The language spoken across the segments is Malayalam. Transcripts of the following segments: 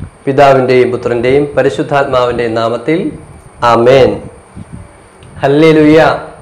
പിതാവിൻ്റെയും പുത്രൻ്റെയും പരിശുദ്ധാത്മാവിൻ്റെയും നാമത്തിൽ ആമേൻ ഹല്ലേലൂയ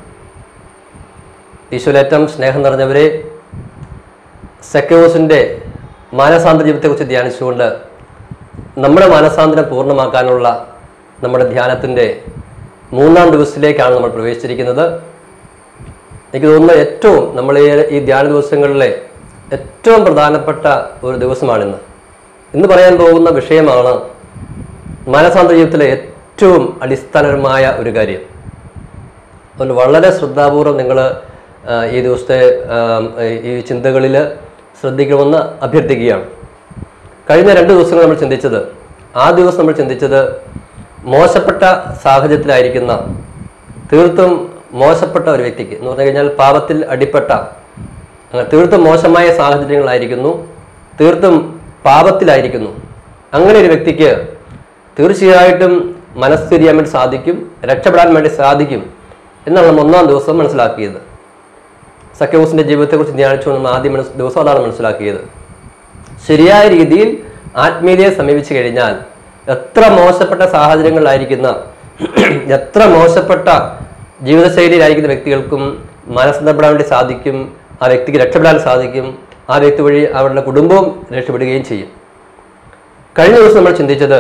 ഈശ്വലേറ്റം സ്നേഹം നിറഞ്ഞവരെ സെക്കോസിൻ്റെ മാനസാന്തര ജീവിതത്തെക്കുറിച്ച് ധ്യാനിച്ചുകൊണ്ട് നമ്മുടെ മാനസാന്തരം പൂർണ്ണമാക്കാനുള്ള നമ്മുടെ ധ്യാനത്തിൻ്റെ മൂന്നാം ദിവസത്തിലേക്കാണ് നമ്മൾ പ്രവേശിച്ചിരിക്കുന്നത് എനിക്ക് തോന്നുന്ന ഏറ്റവും നമ്മൾ ഈ ഈ ധ്യാന ദിവസങ്ങളിലെ ഏറ്റവും പ്രധാനപ്പെട്ട ഒരു ദിവസമാണിന്ന് ഇന്ന് പറയാൻ പോകുന്ന വിഷയമാണ് മാനസാന്തര ജീവിതത്തിലെ ഏറ്റവും അടിസ്ഥാനപരമായ ഒരു കാര്യം അതുകൊണ്ട് വളരെ ശ്രദ്ധാപൂർവം നിങ്ങൾ ഈ ദിവസത്തെ ആ, ഈ ചിന്തകളിൽ ശ്രദ്ധിക്കണമെന്ന് അഭ്യർത്ഥിക്കുകയാണ് കഴിഞ്ഞ രണ്ട് ദിവസങ്ങൾ നമ്മൾ ചിന്തിച്ചത് ആ ദിവസം നമ്മൾ ചിന്തിച്ചത് മോശപ്പെട്ട സാഹചര്യത്തിലായിരിക്കുന്ന തീർത്തും മോശപ്പെട്ട ഒരു വ്യക്തിക്ക് എന്ന് പറഞ്ഞു കഴിഞ്ഞാൽ പാപത്തിൽ അടിപ്പെട്ട അങ്ങനെ തീർത്തും മോശമായ സാഹചര്യങ്ങളായിരിക്കുന്നു തീർത്തും പാപത്തിലായിരിക്കുന്നു അങ്ങനെ ഒരു വ്യക്തിക്ക് തീർച്ചയായിട്ടും മനസ്ഥിരിയാൻ വേണ്ടി സാധിക്കും രക്ഷപ്പെടാൻ വേണ്ടി സാധിക്കും എന്നാണ് നമ്മൾ ഒന്നാം ദിവസം മനസ്സിലാക്കിയത് സഖ്യബോസിന്റെ ജീവിതത്തെക്കുറിച്ച് ധ്യാനിച്ചുകൊണ്ട് നമ്മൾ ആദ്യം മനസ് ദിവസം അതാണ് മനസ്സിലാക്കിയത് ശരിയായ രീതിയിൽ ആത്മീയതയെ സമീപിച്ചു കഴിഞ്ഞാൽ എത്ര മോശപ്പെട്ട സാഹചര്യങ്ങളിലായിരിക്കുന്ന എത്ര മോശപ്പെട്ട ജീവിതശൈലിയിലായിരിക്കുന്ന വ്യക്തികൾക്കും മനസ്സന്ധപ്പെടാൻ വേണ്ടി സാധിക്കും ആ വ്യക്തിക്ക് രക്ഷപ്പെടാൻ സാധിക്കും ആ വ്യക്തി വഴി അവരുടെ കുടുംബവും രക്ഷപ്പെടുകയും ചെയ്യും കഴിഞ്ഞ ദിവസം നമ്മൾ ചിന്തിച്ചത്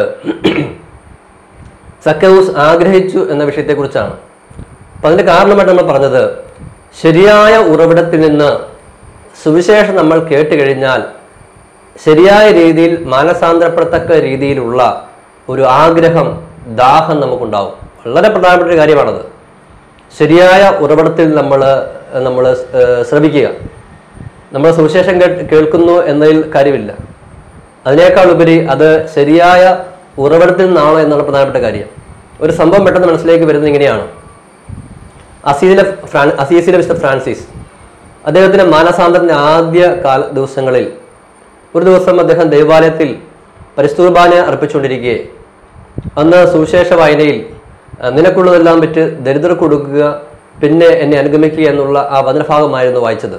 സക്കൌസ് ആഗ്രഹിച്ചു എന്ന വിഷയത്തെക്കുറിച്ചാണ് അപ്പം അതിൻ്റെ കാരണമായിട്ട് നമ്മൾ പറഞ്ഞത് ശരിയായ ഉറവിടത്തിൽ നിന്ന് സുവിശേഷം നമ്മൾ കേട്ട് കഴിഞ്ഞാൽ ശരിയായ രീതിയിൽ മാനസാന്തരപ്പെടത്തക്ക രീതിയിലുള്ള ഒരു ആഗ്രഹം ദാഹം നമുക്കുണ്ടാവും വളരെ പ്രധാനപ്പെട്ട ഒരു കാര്യമാണത് ശരിയായ ഉറവിടത്തിൽ നമ്മൾ നമ്മൾ ശ്രമിക്കുക നമ്മൾ സുവിശേഷം കേ- കേൾക്കുന്നു എന്നതിൽ കാര്യമില്ല അതിനേക്കാൾ ഉപരി അത് ശരിയായ ഉറവിടത്തിൽ നിന്നാണോ എന്നുള്ള പ്രധാനപ്പെട്ട കാര്യം ഒരു സംഭവം പെട്ടെന്ന് മനസ്സിലേക്ക് വരുന്നത് ഇങ്ങനെയാണ് അസീസിലെ ഫ്രാൻ അസീസിലെ മിസ്റ്റർ ഫ്രാൻസിസ് അദ്ദേഹത്തിന്റെ മാനസാന്തരത്തിന്റെ ആദ്യ കാല ദിവസങ്ങളിൽ ഒരു ദിവസം അദ്ദേഹം ദേവാലയത്തിൽ പരിസ്തുർബാന അർപ്പിച്ചുകൊണ്ടിരിക്കെ അന്ന് സുവിശേഷ വായനയിൽ ആ, നിനക്കുള്ളതെല്ലാം വിറ്റ് ദരിദ്രർ കൊടുക്കുക പിന്നെ എന്നെ അനുഗമിക്കുക എന്നുള്ള ആ വചനഭാഗമായിരുന്നു വായിച്ചത്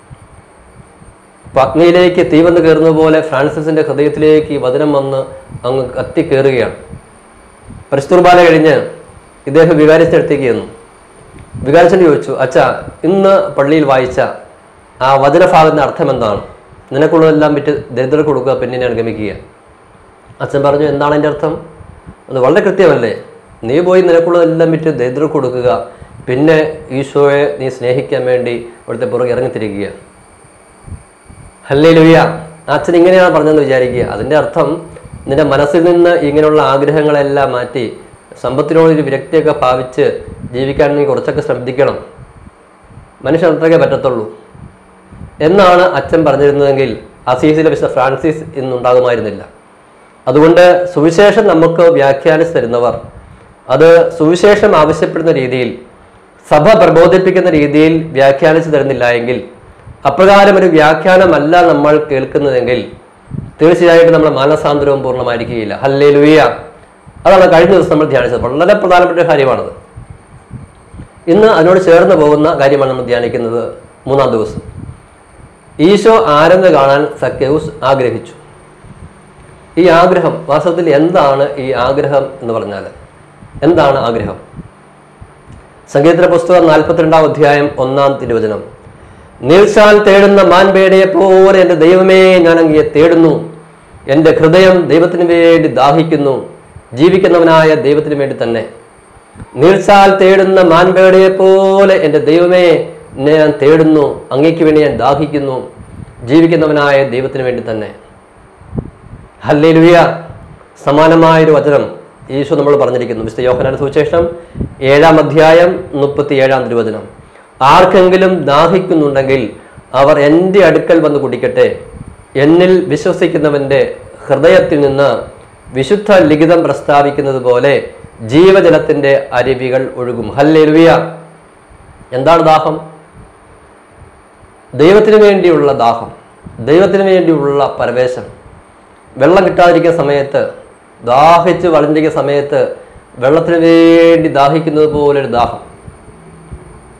അപ്പൊ അഗ്നിയിലേക്ക് തീ വന്ന് കയറുന്നത് പോലെ ഫ്രാൻസിസിന്റെ ഹൃദയത്തിലേക്ക് ഈ വചനം വന്ന് അങ്ങ് കത്തി കയറുകയാണ് പരിസ്തുർബാന കഴിഞ്ഞ് ഇദ്ദേഹം വികാരിച്ചടുത്തേക്ക് ചെന്നു വികാരിച്ചൻ ചോദിച്ചു അച്ഛ ഇന്ന് പള്ളിയിൽ വായിച്ച ആ വചനഭാഗത്തിന്റെ അർത്ഥം എന്താണ് നിനക്കുള്ളതെല്ലാം വിറ്റ് ദരിദ്രർ കൊടുക്കുക പെണ്ണിനെ അനുഗമിക്കുക അച്ഛൻ പറഞ്ഞു എന്താണ് എൻ്റെ അർത്ഥം അത് വളരെ കൃത്യമല്ലേ നീ പോയി നിനക്കുള്ളതെല്ലാം വിറ്റ് ദരിദ്രർ കൊടുക്കുക പിന്നെ ഈശോയെ നീ സ്നേഹിക്കാൻ വേണ്ടി അവിടുത്തെ പുറകെ ഇറങ്ങിത്തിരിക്കുക ഹല്ലേ ലുയ്യ അച്ഛൻ ഇങ്ങനെയാണ് പറഞ്ഞതെന്ന് വിചാരിക്കുക അതിൻ്റെ അർത്ഥം നിന്റെ മനസ്സിൽ നിന്ന് ഇങ്ങനെയുള്ള ആഗ്രഹങ്ങളെല്ലാം മാറ്റി സമ്പത്തിനോടൊരു വിരക്തിയൊക്കെ ഭാവിച്ച് ജീവിക്കാൻ നീ കുറച്ചൊക്കെ ശ്രദ്ധിക്കണം മനുഷ്യൻ അത്രയ്ക്കേ പറ്റത്തുള്ളൂ എന്നാണ് അച്ഛൻ പറഞ്ഞിരുന്നതെങ്കിൽ അസീസിലെ മിസ്റ്റർ ഫ്രാൻസിസ് ഇന്നുണ്ടാകുമായിരുന്നില്ല അതുകൊണ്ട് സുവിശേഷം നമുക്ക് വ്യാഖ്യാനിച്ച് തരുന്നവർ അത് സുവിശേഷം ആവശ്യപ്പെടുന്ന രീതിയിൽ സഭ പ്രബോധിപ്പിക്കുന്ന രീതിയിൽ വ്യാഖ്യാനിച്ചു തരുന്നില്ല എങ്കിൽ അപ്രകാരം ഒരു വ്യാഖ്യാനമല്ല നമ്മൾ കേൾക്കുന്നതെങ്കിൽ തീർച്ചയായിട്ടും നമ്മുടെ മാനസാന്തരവും പൂർണ്ണമായിരിക്കുകയില്ല ഹല്ലേ ലുയ്യ അതാണ് കഴിഞ്ഞ ദിവസം നമ്മൾ ധ്യാനിച്ചത് വളരെ പ്രധാനപ്പെട്ട ഒരു കാര്യമാണത് ഇന്ന് അതിനോട് ചേർന്ന് പോകുന്ന കാര്യമാണ് നമ്മൾ ധ്യാനിക്കുന്നത് മൂന്നാം ദിവസം ഈശോ ആരെന്ന് കാണാൻ സഖ്യൗസ് ആഗ്രഹിച്ചു ഈ ആഗ്രഹം വാസ്തവത്തിൽ എന്താണ് ഈ ആഗ്രഹം എന്ന് പറഞ്ഞാൽ എന്താണ് ആഗ്രഹം സംഗീത പുസ്തകം നാൽപ്പത്തിരണ്ടാം അധ്യായം ഒന്നാം തിരുവചനം നീൽച്ചാൽ തേടുന്ന മാൻപേടയെ പോലെ എൻ്റെ ദൈവമേ ഞാൻ അങ്ങയെ തേടുന്നു എൻ്റെ ഹൃദയം ദൈവത്തിന് വേണ്ടി ദാഹിക്കുന്നു ജീവിക്കുന്നവനായ ദൈവത്തിന് വേണ്ടി തന്നെ നീർച്ചാൽ തേടുന്ന മാൻപേടയെ പോലെ എൻ്റെ ദൈവമേ എന്നെ ഞാൻ തേടുന്നു അങ്ങയ്ക്ക് വേണ്ടി ഞാൻ ദാഹിക്കുന്നു ജീവിക്കുന്നവനായ ദൈവത്തിന് വേണ്ടി തന്നെ ഹല്ലേലൂയ സമാനമായൊരു വചനം ഈശോ നമ്മൾ പറഞ്ഞിരിക്കുന്നു വിശുദ്ധ യോഹനാന്റെ സുവിശേഷം ഏഴാം അധ്യായം മുപ്പത്തി ഏഴാം തിരുവചനം ആർക്കെങ്കിലും ദാഹിക്കുന്നുണ്ടെങ്കിൽ അവർ എൻ്റെ അടുക്കൽ വന്ന് കുടിക്കട്ടെ എന്നിൽ വിശ്വസിക്കുന്നവന്റെ ഹൃദയത്തിൽ നിന്ന് വിശുദ്ധ ലിഖിതം പ്രസ്താവിക്കുന്നത് പോലെ ജീവജലത്തിന്റെ അരുവികൾ ഒഴുകും ഹല്ലേലൂയ എന്താണ് ദാഹം ദൈവത്തിന് വേണ്ടിയുള്ള ദാഹം ദൈവത്തിന് വേണ്ടിയുള്ള പരവേശം വെള്ളം കിട്ടാതിരിക്കുന്ന സമയത്ത് ദാഹിച്ച് വളഞ്ഞിരിക്കുന്ന സമയത്ത് വെള്ളത്തിന് വേണ്ടി ദാഹിക്കുന്നത് പോലൊരു ദാഹം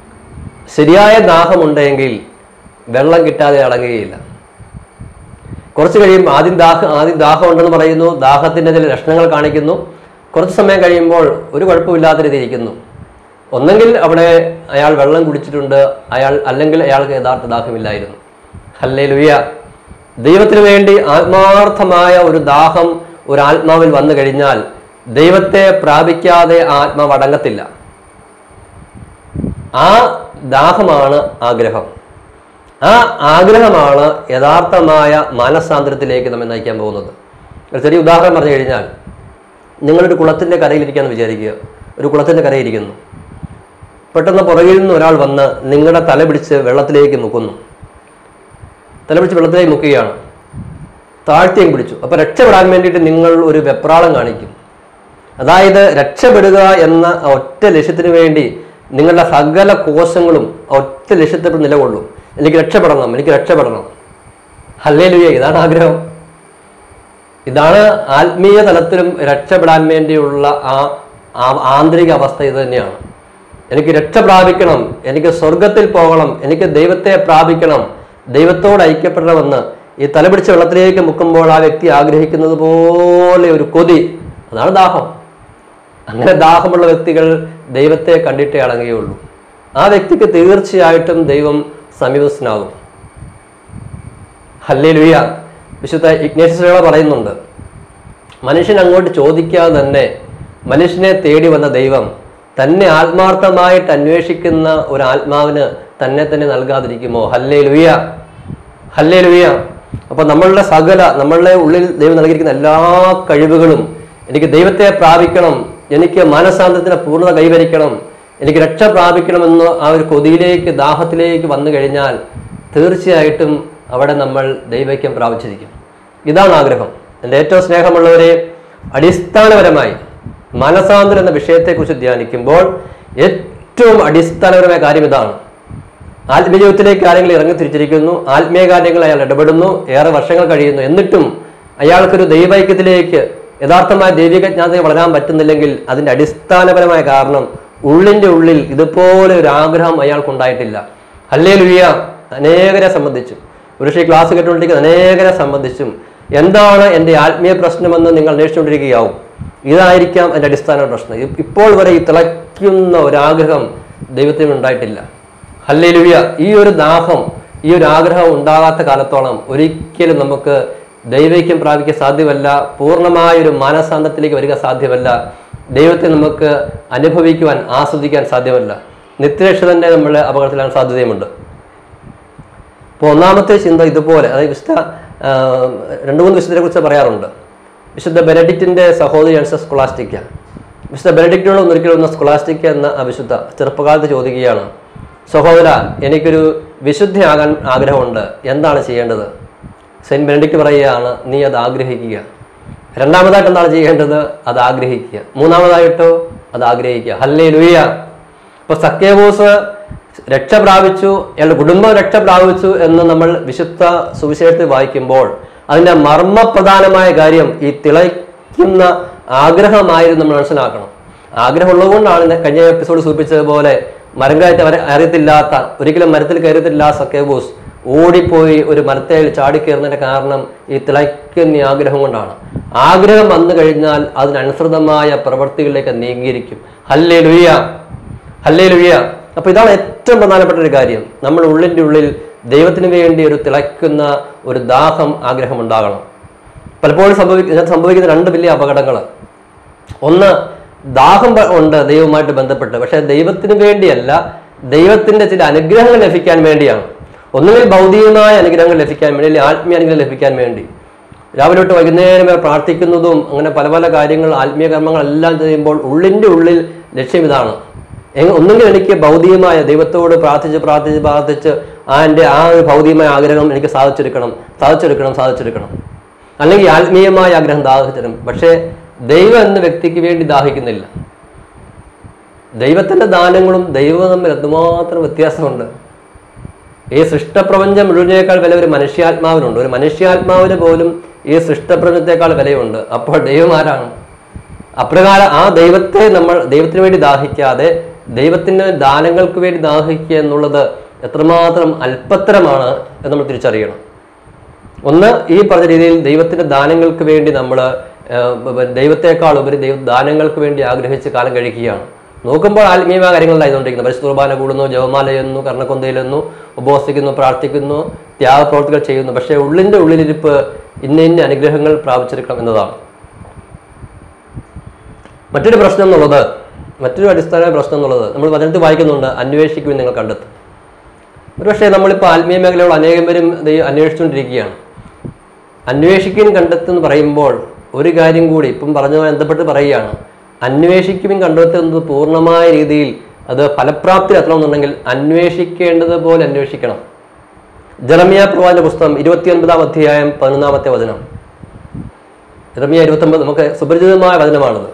ശരിയായ ദാഹമുണ്ടെങ്കിൽ വെള്ളം കിട്ടാതെ അടങ്ങുകയില്ല കുറച്ച് കഴിയുമ്പോൾ ആദ്യം ദാഹം ആദ്യം ദാഹം ഉണ്ടെന്ന് പറയുന്നു ദാഹത്തിന്റെ ചില ലക്ഷണങ്ങൾ കാണിക്കുന്നു കുറച്ച് സമയം കഴിയുമ്പോൾ ഒരു കുഴപ്പമില്ലാത്ത രീതിയിൽ ഇരിക്കുന്നു ഒന്നെങ്കിൽ അവിടെ അയാൾ വെള്ളം കുടിച്ചിട്ടുണ്ട് അയാൾ അല്ലെങ്കിൽ അയാൾക്ക് യഥാർത്ഥ ദാഹമില്ലായിരുന്നു ഹല്ലേ ലുയ്യ ദൈവത്തിന് വേണ്ടി ആത്മാർത്ഥമായ ഒരു ദാഹം ഒരു ആത്മാവിൽ വന്നു കഴിഞ്ഞാൽ ദൈവത്തെ പ്രാപിക്കാതെ ആ ആത്മാവ് അടങ്ങത്തില്ല ആ ദാഹമാണ് ആഗ്രഹം ആ ആഗ്രഹമാണ് യഥാർത്ഥമായ മാനസാന്തരത്തിലേക്ക് നമ്മെ നയിക്കാൻ പോകുന്നത് ഒരു ചെറിയ ഉദാഹരണം പറഞ്ഞു കഴിഞ്ഞാൽ നിങ്ങളൊരു കുളത്തിൻ്റെ കരയിലിരിക്കാന്ന് വിചാരിക്കുക ഒരു കുളത്തിൻ്റെ കരയിരിക്കുന്നു പെട്ടെന്ന് പുറകിൽ നിന്ന് ഒരാൾ വന്ന് നിങ്ങളുടെ തല പിടിച്ച് വെള്ളത്തിലേക്ക് മുക്കുന്നു തല പിടിച്ച് വെള്ളത്തിലേക്ക് മുക്കുകയാണ് താഴ്ത്തിയും പിടിച്ചു അപ്പോൾ രക്ഷപ്പെടാൻ വേണ്ടിയിട്ട് നിങ്ങൾ ഒരു വെപ്രാളം കാണിക്കും അതായത് രക്ഷപ്പെടുക എന്ന ആ ഒറ്റ ലക്ഷ്യത്തിന് വേണ്ടി നിങ്ങളുടെ സകല കോശങ്ങളും ആ ഒറ്റ ലക്ഷ്യത്തിൽ നിലകൊള്ളും എനിക്ക് രക്ഷപ്പെടണം എനിക്ക് രക്ഷപ്പെടണം ഹല്ലേ ലുയ ഇതാണ് ആഗ്രഹം ഇതാണ് ആത്മീയ തലത്തിലും രക്ഷപ്പെടാൻ വേണ്ടിയുള്ള ആ ആ- ആന്തരിക അവസ്ഥ ഇത് തന്നെയാണ് എനിക്ക് രക്ഷ പ്രാപിക്കണം എനിക്ക് സ്വർഗത്തിൽ പോകണം എനിക്ക് ദൈവത്തെ പ്രാപിക്കണം ദൈവത്തോട് ഐക്യപ്പെടണമെന്ന് ഈ തലപിടിച്ച വെള്ളത്തിലേക്ക് മുക്കുമ്പോൾ ആ വ്യക്തി ആഗ്രഹിക്കുന്നത് പോലെ ഒരു കൊതി അതാണ് ദാഹം അങ്ങനെ ദാഹമുള്ള വ്യക്തികൾ ദൈവത്തെ കണ്ടിട്ടേ അടങ്ങുകയുള്ളൂ ആ വ്യക്തിക്ക് തീർച്ചയായിട്ടും ദൈവം സമീപസ്ഥനാകും ഹല്ലേ ലുയ്യ വിശുദ്ധ ഇഗ്നേഷ്യസ് പറയുന്നുണ്ട് മനുഷ്യൻ അങ്ങോട്ട് ചോദിക്കാതെ തന്നെ മനുഷ്യനെ തേടി വന്ന ദൈവം തന്നെ ആത്മാർത്ഥമായിട്ട് അന്വേഷിക്കുന്ന ഒരു ആത്മാവിന് തന്നെ തന്നെ നൽകാതിരിക്കുമോ ഹല്ലേ ലുയ്യ ഹല്ലേ ലുയ്യ അപ്പൊ നമ്മളുടെ സകല നമ്മളുടെ ഉള്ളിൽ ദൈവം നൽകിയിരിക്കുന്ന എല്ലാ കഴിവുകളും എനിക്ക് ദൈവത്തെ പ്രാപിക്കണം എനിക്ക് മാനസാന്തരത്തിന് പൂർണ്ണത കൈവരിക്കണം എനിക്ക് രക്ഷ പ്രാപിക്കണമെന്ന് ആ ഒരു കൊതിയിലേക്ക് ദാഹത്തിലേക്ക് വന്നു കഴിഞ്ഞാൽ തീർച്ചയായിട്ടും അവിടെ നമ്മൾ ദൈവൈക്യം പ്രാപിച്ചിരിക്കും ഇതാണ് ആഗ്രഹം എൻ്റെ ഏറ്റവും സ്നേഹമുള്ളവരെ അടിസ്ഥാനപരമായി മാനസാന്തരം എന്ന വിഷയത്തെക്കുറിച്ച് ധ്യാനിക്കുമ്പോൾ ഏറ്റവും അടിസ്ഥാനപരമായ കാര്യം ഇതാണ് ആത്മീയ ജീവിതത്തിലേക്ക് കാര്യങ്ങൾ ഇറങ്ങി തിരിച്ചിരിക്കുന്നു ആത്മീയ കാര്യങ്ങൾ അയാൾ ഇടപെടുന്നു ഏറെ വർഷങ്ങൾ കഴിയുന്നു എന്നിട്ടും അയാൾക്കൊരു ദൈവൈക്യത്തിലേക്ക് യഥാർത്ഥമായ ദൈവിക ജ്ഞാനത്തിൽ വളരാൻ പറ്റുന്നില്ലെങ്കിൽ അതിന്റെ അടിസ്ഥാനപരമായ കാരണം ഉള്ളിന്റെ ഉള്ളിൽ ഇതുപോലെ ഒരു ആഗ്രഹം അയാൾക്കുണ്ടായിട്ടില്ല അല്ലേ ലുയ്യ അനേകരെ സംബന്ധിച്ചും ഒരു പക്ഷേ ഈ ക്ലാസ് കേട്ടുകൊണ്ടിരിക്കുന്ന അനേകരെ സംബന്ധിച്ചും എന്താണ് എൻ്റെ ആത്മീയ പ്രശ്നമെന്ന് നിങ്ങൾ അന്വേഷിച്ചുകൊണ്ടിരിക്കുകയാവും ഇതായിരിക്കാം എൻ്റെ അടിസ്ഥാന പ്രശ്നം ഇ- ഇപ്പോൾ വരെ ഈ തിളയ്ക്കുന്ന ഒരാഗ്രഹം ദൈവത്തിന് ഉണ്ടായിട്ടില്ല ഹല്ലേലൂയ ഈ ഒരു ദാഹം ഈ ഒരു ആഗ്രഹം ഉണ്ടാകാത്ത കാലത്തോളം ഒരിക്കലും നമുക്ക് ദൈവൈക്യം പ്രാപിക്കാൻ സാധ്യമല്ല പൂർണ്ണമായ ഒരു മാനസാന്തരത്തിലേക്ക് വരിക സാധ്യമല്ല ദൈവത്തെ നമുക്ക് അനുഭവിക്കുവാൻ ആസ്വദിക്കാൻ സാധ്യമല്ല നിത്യരക്ഷ തന്നെ നമ്മളെ അപകടത്തിലാൻ സാധ്യതയുമുണ്ട് ഇപ്പോൾ ഒന്നാമത്തെ ചിന്ത ഇതുപോലെ അതായത് വിശുദ്ധ ആ, രണ്ട് മൂന്ന് വിശുദ്ധരെ കുറിച്ച് പറയാറുണ്ട് വിശുദ്ധ ബെനഡിക്റ്റിന്റെ സഹോദരിയാണ് സ്കൊളാസ്റ്റിക്ക വിശുദ്ധ ബെനഡിക്റ്റിനോട് ഒന്നിരിക്കലും വന്ന സ്കൊളാസ്റ്റിക്ക എന്ന ആ വിശുദ്ധ ചെറുപ്പകാലത്ത് ചോദിക്കുകയാണ് സഹോദര എനിക്കൊരു വിശുദ്ധയാകാൻ ആഗ്രഹമുണ്ട് എന്താണ് ചെയ്യേണ്ടത് സെയിൻറ്റ് ബെനഡിക്റ്റ് പറയുകയാണ് നീ അത് ആഗ്രഹിക്കുക രണ്ടാമതായിട്ട് എന്താണ് ചെയ്യേണ്ടത് അത് ആഗ്രഹിക്കുക മൂന്നാമതായിട്ടോ അത് ആഗ്രഹിക്കുക ഹല്ലേ ലുയ്യ ഇപ്പൊ സക്കേബോസ് രക്ഷ പ്രാപിച്ചു അയാളുടെ കുടുംബം രക്ഷ പ്രാപിച്ചു എന്ന് നമ്മൾ വിശുദ്ധ സുവിശേഷത്തിൽ വായിക്കുമ്പോൾ അതിന്റെ മർമ്മപ്രധാനമായ കാര്യം ഈ തിളയ്ക്കുന്ന ആഗ്രഹമായിരുന്നു നമ്മൾ മനസ്സിലാക്കണം ആഗ്രഹം ഉള്ളതുകൊണ്ടാണ് ഇന്ന് കഴിഞ്ഞ എപ്പിസോഡ് സൂചിപ്പിച്ചതുപോലെ മരം കയറ്റം അവരെ അറിയത്തില്ലാത്ത ഒരിക്കലും മരത്തിൽ കയറിയത്തില്ല സക്കേബൂസ് ഓടിപ്പോയി ഒരു മരത്തേൽ ചാടിക്കയറുന്നതിന്റെ കാരണം ഈ തിളയ്ക്കുന്ന ഈ ആഗ്രഹം കൊണ്ടാണ് ആഗ്രഹം വന്നു കഴിഞ്ഞാൽ അതിനനുസൃതമായ പ്രവൃത്തികളിലേക്ക് നീങ്ങിയിരിക്കും ഹല്ലേ ലുയ്യ ഹല്ലേ ലുയ്യ അപ്പൊ ഇതാണ് ഏറ്റവും പ്രധാനപ്പെട്ട ഒരു കാര്യം നമ്മൾ ഉള്ളിൻ്റെ ഉള്ളിൽ ദൈവത്തിന് വേണ്ടി ഒരു തിളയ്ക്കുന്ന ഒരു ദാഹം ആഗ്രഹം ഉണ്ടാകണം പലപ്പോഴും സംഭവി ഇതിനകത്ത് സംഭവിക്കുന്ന രണ്ട് വലിയ അപകടങ്ങൾ ഒന്ന് ദാഹം പ- ഉണ്ട് ദൈവവുമായിട്ട് ബന്ധപ്പെട്ട് പക്ഷെ ദൈവത്തിന് വേണ്ടിയല്ല ദൈവത്തിന്റെ ചില അനുഗ്രഹങ്ങൾ ലഭിക്കാൻ വേണ്ടിയാണ് ഒന്നുകിൽ ഭൗതികമായ അനുഗ്രഹങ്ങൾ ലഭിക്കാൻ വേണ്ടി അല്ലെങ്കിൽ ആത്മീയ അനുഗ്രഹം ലഭിക്കാൻ വേണ്ടി രാവിലെ തൊട്ട് വൈകുന്നേരം വരെ പ്രാർത്ഥിക്കുന്നതും അങ്ങനെ പല പല കാര്യങ്ങൾ ആത്മീയ കർമ്മങ്ങളെല്ലാം ചെയ്യുമ്പോൾ ഉള്ളിൻ്റെ ഉള്ളിൽ ലക്ഷ്യം ഇതാണ് എങ് ഒന്നുകിൽ എനിക്ക് ഭൗതികമായ ദൈവത്തോട് പ്രാർത്ഥിച്ച് പ്രാർത്ഥിച്ച് പ്രാർത്ഥിച്ച് ആ എൻ്റെ ആ ഒരു ഭൗതികമായ ആഗ്രഹം എനിക്ക് സാധിച്ചെടുക്കണം സാധിച്ചെടുക്കണം സാധിച്ചെടുക്കണം അല്ലെങ്കിൽ ആത്മീയമായ ആഗ്രഹം ദാഹിച്ചെടുക്കണം പക്ഷേ ദൈവം എന്ന വ്യക്തിക്ക് വേണ്ടി ദാഹിക്കുന്നില്ല ദൈവത്തിന്റെ ദാനങ്ങളും ദൈവവും തമ്മിൽ എന്തുമാത്രം വ്യത്യാസമുണ്ട് ഈ സൃഷ്ടപ്രപഞ്ചം മുഴുവനേക്കാൾ വില ഒരു മനുഷ്യാത്മാവിനുണ്ട് ഒരു മനുഷ്യാത്മാവിന് പോലും ഈ സൃഷ്ടപ്രപഞ്ചത്തെക്കാൾ വിലയുണ്ട് അപ്പോൾ ദൈവം ആരാണ് അപ്രകാരം ആ ദൈവത്തെ നമ്മൾ ദൈവത്തിന് വേണ്ടി ദാഹിക്കാതെ ദൈവത്തിന്റെ ദാനങ്ങൾക്ക് വേണ്ടി ദാഹിക്കുക എന്നുള്ളത് എത്രമാത്രം അല്പത്തരമാണ് എന്ന് നമ്മൾ തിരിച്ചറിയണം ഒന്ന് ഈ പറഞ്ഞ രീതിയിൽ ദൈവത്തിന്റെ ദാനങ്ങൾക്ക് വേണ്ടി നമ്മൾ ദൈവത്തെക്കാൾ ഉപരി ദൈവ ദാനങ്ങൾക്ക് വേണ്ടി ആഗ്രഹിച്ച് കാലം കഴിക്കുകയാണ് നോക്കുമ്പോൾ ആത്മീയമായ കാര്യങ്ങളിലായതുകൊണ്ടിരിക്കുന്നത് പരിശുദ്ധ കുർബാന കൂടുന്നു ജപമാല ചെയ്യുന്നു കർണക്കൊന്തയിലെന്നു ഉപവസിക്കുന്നു പ്രാർത്ഥിക്കുന്നു ത്യാഗപ്രവർത്തികൾ ചെയ്യുന്നു പക്ഷേ ഉള്ളിൻ്റെ ഉള്ളിലിരിപ്പ് ഇന്ന ഇന്ന അനുഗ്രഹങ്ങൾ പ്രാപിച്ചെടുക്കണം എന്നതാണ് മറ്റൊരു പ്രശ്നം എന്നുള്ളത് മറ്റൊരു അടിസ്ഥാന പ്രശ്നം എന്നുള്ളത് നമ്മൾ വചനത്തിൽ വായിക്കുന്നുണ്ട് അന്വേഷിക്കുമെന്ന് നിങ്ങൾ കണ്ടെത്തും ഒരുപക്ഷെ നമ്മളിപ്പോൾ ആത്മീയ മേഖലകൾ അനേകം പേരും ഇത് അന്വേഷിച്ചുകൊണ്ടിരിക്കുകയാണ് അന്വേഷിക്കും കണ്ടെത്തും എന്ന് പറയുമ്പോൾ ഒരു കാര്യം കൂടി ഇപ്പം പറഞ്ഞതുമായി ബന്ധപ്പെട്ട് പറയുകയാണ് അന്വേഷിക്കുമെന്ന് കണ്ടെത്തുന്നത് പൂർണ്ണമായ രീതിയിൽ അത് ഫലപ്രാപ്തി എത്തണമെന്നുണ്ടെങ്കിൽ അന്വേഷിക്കേണ്ടത് പോലെ അന്വേഷിക്കണം ജറമിയ പ്രവാചന പുസ്തകം ഇരുപത്തിയൊൻപതാം അധ്യായം പതിനൊന്നാമത്തെ വചനം ജറമിയ ഇരുപത്തൊമ്പത് നമുക്ക് സുപരിചിതമായ വചനമാണത്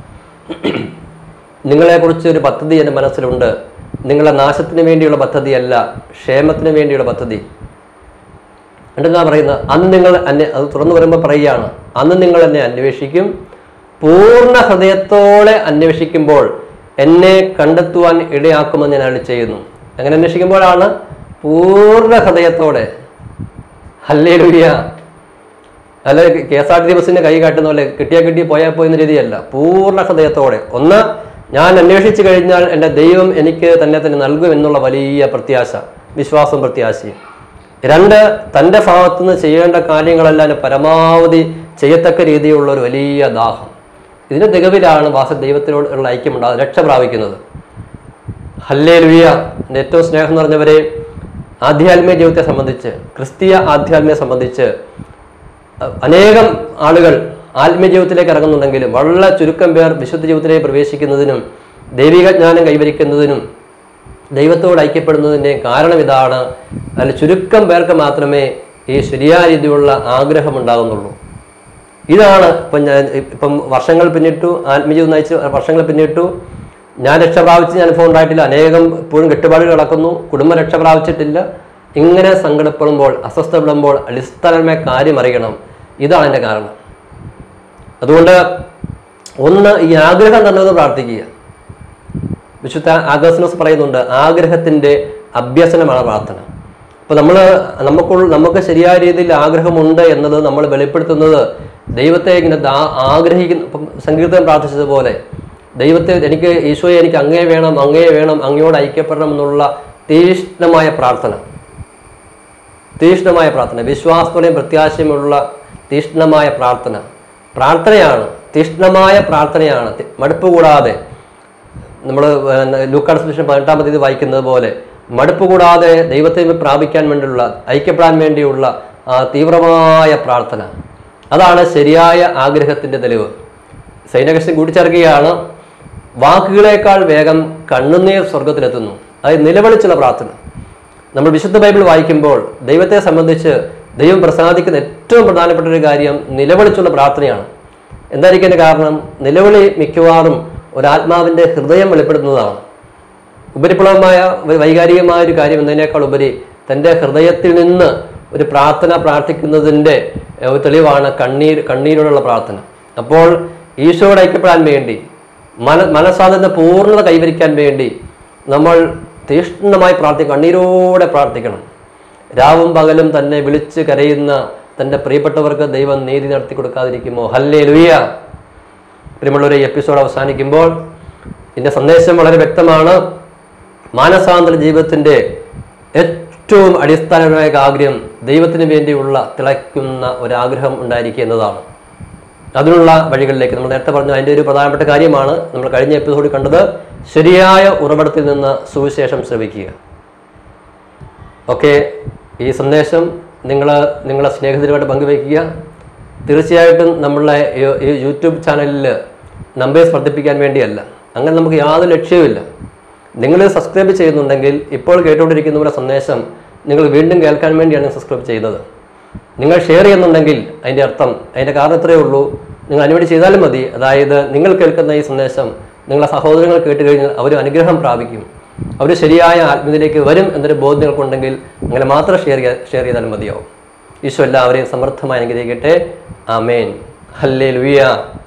നിങ്ങളെക്കുറിച്ച് ഒരു പദ്ധതി എൻ്റെ മനസ്സിലുണ്ട് നിങ്ങളുടെ നാശത്തിന് വേണ്ടിയുള്ള പദ്ധതിയല്ല ക്ഷേമത്തിന് വേണ്ടിയുള്ള പദ്ധതി എന്തെന്നാ പറയുന്നത് അന്ന് നിങ്ങൾ എന്നെ അത് തുറന്നു വരുമ്പോൾ പറയുകയാണ് അന്ന് നിങ്ങൾ എന്നെ അന്വേഷിക്കും പൂർണ്ണ ഹൃദയത്തോടെ അന്വേഷിക്കുമ്പോൾ എന്നെ കണ്ടെത്തുവാൻ ഇടയാക്കുമെന്ന് ഞാൻ അരുളി ചെയ്യുന്നു അങ്ങനെ അന്വേഷിക്കുമ്പോഴാണ് പൂർണ്ണ ഹൃദയത്തോടെ ഹല്ലേ ലുയ്യ അല്ല കെ എസ് ആർ ടി ബസ്സിന് കൈ കാട്ടുന്ന പോലെ കിട്ടിയാൽ കിട്ടി പോയാൽ പോയി എന്ന രീതിയല്ല പൂർണ്ണ ഹൃദയത്തോടെ ഒന്ന് ഞാൻ അന്വേഷിച്ചു കഴിഞ്ഞാൽ എൻ്റെ ദൈവം എനിക്ക് തന്നെ തന്നെ നൽകും എന്നുള്ള വലിയ പ്രത്യാശ വിശ്വാസം പ്രത്യാശയും രണ്ട് തൻ്റെ ഭാഗത്തുനിന്ന് ചെയ്യേണ്ട കാര്യങ്ങളെല്ലാം പരമാവധി ചെയ്യത്തക്ക രീതിയിലുള്ള ഒരു വലിയ ദാഹം ഇതിന് തികവിലാണ് വാസ ദൈവത്തിനോടുള്ള ഐക്യമുണ്ടാകുന്നത് രക്ഷ പ്രാപിക്കുന്നത് ഹല്ലേ ലുയ്യ എൻ്റെ ഏറ്റവും സ്നേഹം നിറഞ്ഞവരെ ആധ്യാത്മിക ജീവിതത്തെ സംബന്ധിച്ച് ക്രിസ്തീയ ആധ്യാത്മികയെ സംബന്ധിച്ച് അഹ് അനേകം ആളുകൾ ആത്മീയ ജീവിതത്തിലേക്ക് ഇറങ്ങുന്നുണ്ടെങ്കിലും വളരെ ചുരുക്കം പേർ വിശുദ്ധ ജീവിതത്തിലേക്ക് പ്രവേശിക്കുന്നതിനും ദൈവിക ജ്ഞാനം കൈവരിക്കുന്നതിനും ദൈവത്തോട് ഐക്യപ്പെടുന്നതിൻ്റെ കാരണം ഇതാണ് അതിൽ ചുരുക്കം പേർക്ക് മാത്രമേ ഈ ശരിയായ രീതിയിലുള്ള ആഗ്രഹം ഉണ്ടാകുന്നുള്ളൂ ഇതാണ് ഇപ്പം ഞാൻ ഇപ്പം വർഷങ്ങൾ പിന്നിട്ടു ആത്മീയജീവിതം നയിച്ച് വർഷങ്ങൾ പിന്നിട്ടു ഞാൻ രക്ഷ പ്രാപിച്ച അനുഭവം ഉണ്ടായിട്ടില്ല അനേകം ഇപ്പോഴും കെട്ടുപാടുകൾ നടക്കുന്നു കുടുംബം രക്ഷ പ്രാപിച്ചിട്ടില്ല ഇങ്ങനെ സങ്കടപ്പെടുമ്പോൾ അസ്വസ്ഥപ്പെടുമ്പോൾ അടിസ്ഥാനമായ കാര്യം അറിയണം ഇതാണ് എൻ്റെ കാരണം അതുകൊണ്ട് ഒന്ന് ഈ ആഗ്രഹം തന്നെ ഒന്ന് പ്രാർത്ഥിക്കുക വിശുദ്ധ ആഗസ്നോസ് പറയുന്നുണ്ട് ആഗ്രഹത്തിൻ്റെ അഭ്യസനമാണ് പ്രാർത്ഥന അപ്പോൾ നമ്മൾ നമുക്കുള്ള നമുക്ക് ശരിയായ രീതിയിൽ ആഗ്രഹമുണ്ട് എന്നത് നമ്മൾ വെളിപ്പെടുത്തുന്നത് ദൈവത്തെ ഇങ്ങനെ ദാ- ആഗ്രഹിക്കുന്ന ഇപ്പം സംഗീതം പ്രാർത്ഥിച്ചതുപോലെ ദൈവത്തെ എനിക്ക് ഈശോയെ എനിക്ക് അങ്ങേ വേണം അങ്ങേ വേണം അങ്ങയോട് ഐക്യപ്പെടണം എന്നുള്ള തീഷ്ണമായ പ്രാർത്ഥന തീഷ്ണമായ പ്രാർത്ഥന വിശ്വാസത്തോടെയും പ്രത്യാശയുമുള്ള തീഷ്ണമായ പ്രാർത്ഥന പ്രാർത്ഥനയാണ് തീഷ്ണമായ പ്രാർത്ഥനയാണ് തി- മടുപ്പ് കൂടാതെ നമ്മൾ ലൂക്കാട് സുവിശേഷം പതിനെട്ടാം തീയതി വായിക്കുന്നത് പോലെ മടുപ്പ് കൂടാതെ ദൈവത്തെ പ്രാപിക്കാൻ വേണ്ടിയുള്ള ഐക്യപ്പെടാൻ വേണ്ടിയുള്ള ആ തീവ്രമായ പ്രാർത്ഥന അതാണ് ശരിയായ ആഗ്രഹത്തിൻ്റെ തെളിവ് സൈനകൃഷ്ണൻ കൂട്ടിച്ചേർക്കുകയാണ് വാക്കുകളേക്കാൾ വേഗം കണ്ണുനീർ സ്വർഗത്തിലെത്തുന്നു അത് നിലവിളിച്ചുള്ള പ്രാർത്ഥന നമ്മൾ വിശുദ്ധ ബൈബിൾ വായിക്കുമ്പോൾ ദൈവത്തെ സംബന്ധിച്ച് ദൈവം പ്രസാദിക്കുന്ന ഏറ്റവും പ്രധാനപ്പെട്ട ഒരു കാര്യം നിലവിളിച്ചുള്ള പ്രാർത്ഥനയാണ് എന്തായിരിക്കും അതിൻ്റെ കാരണം നിലവിളി മിക്കവാറും ഒരാത്മാവിൻ്റെ ഹൃദയം വെളിപ്പെടുത്തുന്നതാണ് ഉപരിപ്ലവമായ വ- വൈകാരികമായ ഒരു കാര്യം എന്നതിനേക്കാൾ ഉപരി തൻ്റെ ഹൃദയത്തിൽ നിന്ന് ഒരു പ്രാർത്ഥന പ്രാർത്ഥിക്കുന്നതിൻ്റെ ഏഹ്, ഒരു തെളിവാണ് കണ്ണീർ കണ്ണീരോടുള്ള പ്രാർത്ഥന അപ്പോൾ ഈശോയോട് ഐക്യപ്പെടാൻ വേണ്ടി മന മനസ്സാധന പൂർണ്ണത കൈവരിക്കാൻ വേണ്ടി നമ്മൾ തീഷ്ണമായി പ്രാർത്ഥിക്കണം കണ്ണീരോടെ പ്രാർത്ഥിക്കണം രാവും പകലും തന്നെ വിളിച്ച് കരയുന്ന തൻ്റെ പ്രിയപ്പെട്ടവർക്ക് ദൈവം നീതി നടത്തി കൊടുക്കാതിരിക്കുമോ ഹല്ലേ ലുയ്യ പ്രിയമുള്ളവരെ ഈ എപ്പിസോഡ് അവസാനിക്കുമ്പോൾ ഇതിൻ്റെ സന്ദേശം വളരെ വ്യക്തമാണ് മാനസാന്തര ജീവിതത്തിൻ്റെ ഏറ്റവും അടിസ്ഥാനപരമായ ആഗ്രഹം ദൈവത്തിന് വേണ്ടിയുള്ള തിളയ്ക്കുന്ന ഒരാഗ്രഹം ഉണ്ടായിരിക്കുക എന്നതാണ് അതിനുള്ള വഴികളിലേക്ക് നമ്മൾ നേരത്തെ പറഞ്ഞു അതിൻ്റെ ഒരു പ്രധാനപ്പെട്ട കാര്യമാണ് നമ്മൾ കഴിഞ്ഞ എപ്പിസോഡിൽ കണ്ടത് ശരിയായ ഉറവിടത്തിൽ നിന്ന് സുവിശേഷം ശ്രവിക്കുക ഓക്കെ ഈ സന്ദേശം നിങ്ങൾ നിങ്ങളെ സ്നേഹിതരുമായിട്ട് പങ്കുവയ്ക്കുക തീർച്ചയായിട്ടും നമ്മളെ ഈ- ഈ യൂട്യൂബ് ചാനലിൽ നമ്പേഴ്സ് വർദ്ധിപ്പിക്കാൻ വേണ്ടിയല്ല അങ്ങനെ നമുക്ക് യാതൊരു ലക്ഷ്യവുമില്ല നിങ്ങൾ സബ്സ്ക്രൈബ് ചെയ്യുന്നുണ്ടെങ്കിൽ ഇപ്പോൾ കേട്ടുകൊണ്ടിരിക്കുന്നവരുടെ സന്ദേശം നിങ്ങൾ വീണ്ടും കേൾക്കാൻ വേണ്ടിയാണ് സബ്സ്ക്രൈബ് ചെയ്യുന്നത് നിങ്ങൾ ഷെയർ ചെയ്യുന്നുണ്ടെങ്കിൽ അതിൻ്റെ അർത്ഥം അതിൻ്റെ കാരണം ഇത്രയേ ഉള്ളൂ നിങ്ങൾ അനുമതി ചെയ്താലും മതി അതായത് നിങ്ങൾ കേൾക്കുന്ന ഈ സന്ദേശം നിങ്ങളെ സഹോദരങ്ങൾ കേട്ട് കഴിഞ്ഞാൽ അവർ അനുഗ്രഹം പ്രാപിക്കും അവർ ശരിയായ ആത്മീയതയിലേക്ക് വരും എന്നൊരു ബോധ്യം നിങ്ങൾക്കുണ്ടെങ്കിൽ അങ്ങനെ മാത്രം ഷെയർ ചെയ്യാ ഷെയർ ചെയ്താലും മതിയാവും ഈശോ എല്ലാവരെയും സമർത്ഥമായി അനുഗ്രഹിക്കട്ടെ ആമേൻ ഹല്ലേ ലുയ്യ